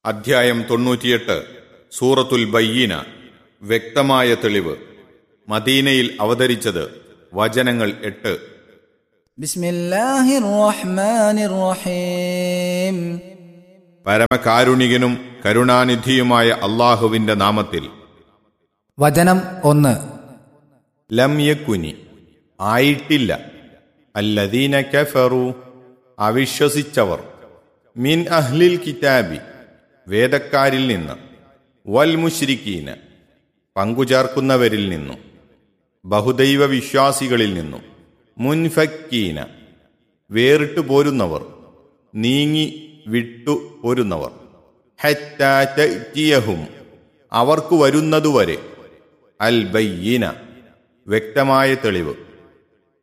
അധ്യായം തൊണ്ണൂറ്റിയെട്ട് സൂറത്തുൽ ബയ്യീന വ്യക്തമായ തെളിവ് മദീനയിൽ അവതരിച്ചത് വചനങ്ങൾ എട്ട് بسم الله الرحمن الرحيم പരമകാരുണികനും കരുണാനിധിയുമായ അള്ളാഹുവിന്റെ നാമത്തിൽ വചനം ഒന്ന് ലം യക്കുനി ആയിട്ടില്ല അല്ലദീന കഫറു അവിശ്വസിച്ചവർ മിൻ അഹ്ലിൽ കിതാബി വേദക്കാരിൽ നിന്ന് വൽ മുശ്രിക്കീന പങ്കുചേർക്കുന്നവരിൽ നിന്നും ബഹുദൈവ വിശ്വാസികളിൽ നിന്നും മുൻഫക്കീന വേറിട്ടു പോരുന്നവർ നീങ്ങി വിട്ടു പോരുന്നവർ ഹറ്റാറ്റഹും അവർക്ക് വരുന്നതുവരെ അൽ ബയ്യീന വ്യക്തമായ തെളിവ്